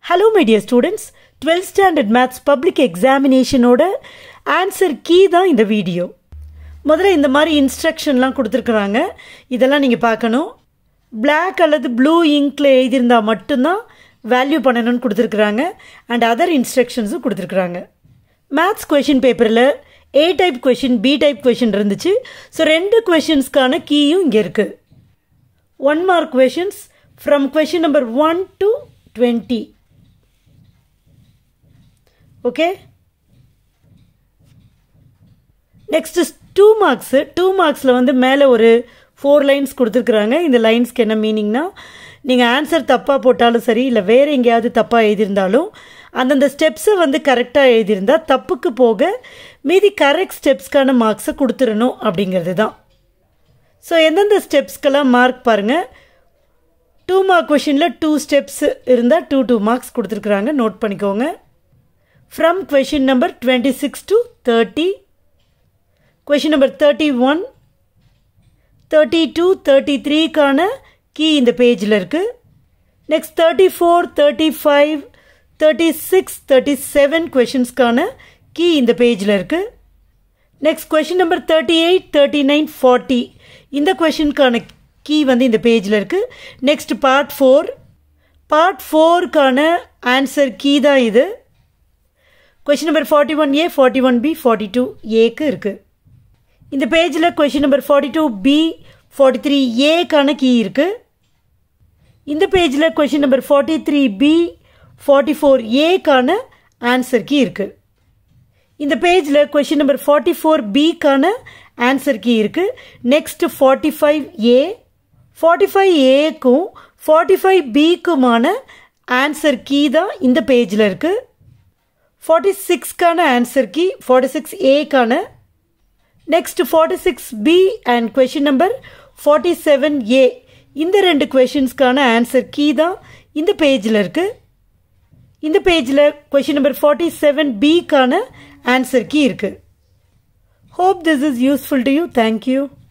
hello my dear students twelfth standard maths public எக்ஸாமினேஷனோட answer key தான் இந்த video முதல்ல இந்த மாதிரி இன்ஸ்ட்ரக்ஷன்லாம் கொடுத்துருக்குறாங்க இதெல்லாம் நீங்கள் பார்க்கணும் Black அல்லது ப்ளூ இங்க்கில் எழுதியிருந்தால் மட்டும்தான் வேல்யூ பண்ணணும்னு கொடுத்துருக்குறாங்க அண்ட் அதர் இன்ஸ்ட்ரக்ஷன்ஸும் கொடுத்துருக்குறாங்க மேத்ஸ் கொஷின் பேப்பரில் A type question B type question இருந்துச்சு ஸோ ரெண்டு கொஷின்ஸ்க்கான கீயும் இங்கே இருக்குது one mark questions from question number one to twenty okay next two marks two மார்க்ஸில் வந்து மேலே ஒரு ஃபோர் லைன்ஸ் கொடுத்துருக்குறாங்க இந்த லைன்ஸ்க்கு என்ன மீனிங்னா நீங்கள் ஆன்சர் தப்பாக போட்டாலும் சரி இல்லை வேறு எங்கேயாவது தப்பாக எழுதியிருந்தாலும் அந்தந்த ஸ்டெப்ஸை வந்து கரெக்டாக எழுதியிருந்தா தப்புக்கு போக மீதி கரெக்ட் ஸ்டெப்ஸ்க்கான மார்க்ஸை கொடுத்துடணும் அப்படிங்கிறது தான் ஸோ எந்தெந்த ஸ்டெப்ஸ்க்கெல்லாம் மார்க் பாருங்கள் டூ மார்க் கொஷினில் டூ ஸ்டெப்ஸ் இருந்தால் டூ டூ மார்க்ஸ் கொடுத்துருக்குறாங்க நோட் பண்ணிக்கோங்க from question number twenty six to thirty question number thirty one thirty two thirty த்ரீக்கான கீ இந்த பேஜில் இருக்குது next thirty four thirty five thirty six thirty seven கொஷின்ஸ்க்கான key இந்த பேஜில் இருக்குது next question number thirty eight thirty nine forty இந்த கொஷினுக்கான கீ வந்து இந்த பேஜில் இருக்குது நெக்ஸ்ட் பார்ட் ஃபோர் பார்ட் ஃபோருக்கான ஆன்சர் கீ தான் இது question number forty one A forty one B forty two ஏக்கு இருக்குது இந்த பேஜில் question number forty two B forty three ஏக்கான கீ இருக்குது இந்த பேஜில் question number forty three B forty four ஏக்கான ஆன்சர் கீ இருக்குது இந்த பேஜில் கொஷின் நம்பர் ஃபார்ட்டி ஃபோர் பிக்கான ஆன்சர் கீ இருக்குது next forty five A forty five ஏக்கும் ஃபார்ட்டி ஃபைவ் பிக்குமான ஆன்சர் கீ தான் இந்த பேஜில் இருக்குது forty சிக்ஸ்க்கான answer key forty six ஏக்கான next forty six B and question number forty seven A இந்த ரெண்டு கொஷின்ஸ்க்கான ஆன்சர் கீ தான் இந்த பேஜில் இருக்குது இந்த பேஜில் கொஷின் நம்பர் ஃபார்ட்டி செவன் பிக்கான ஆன்சர் கீ இருக்குது hope this is useful to you thank you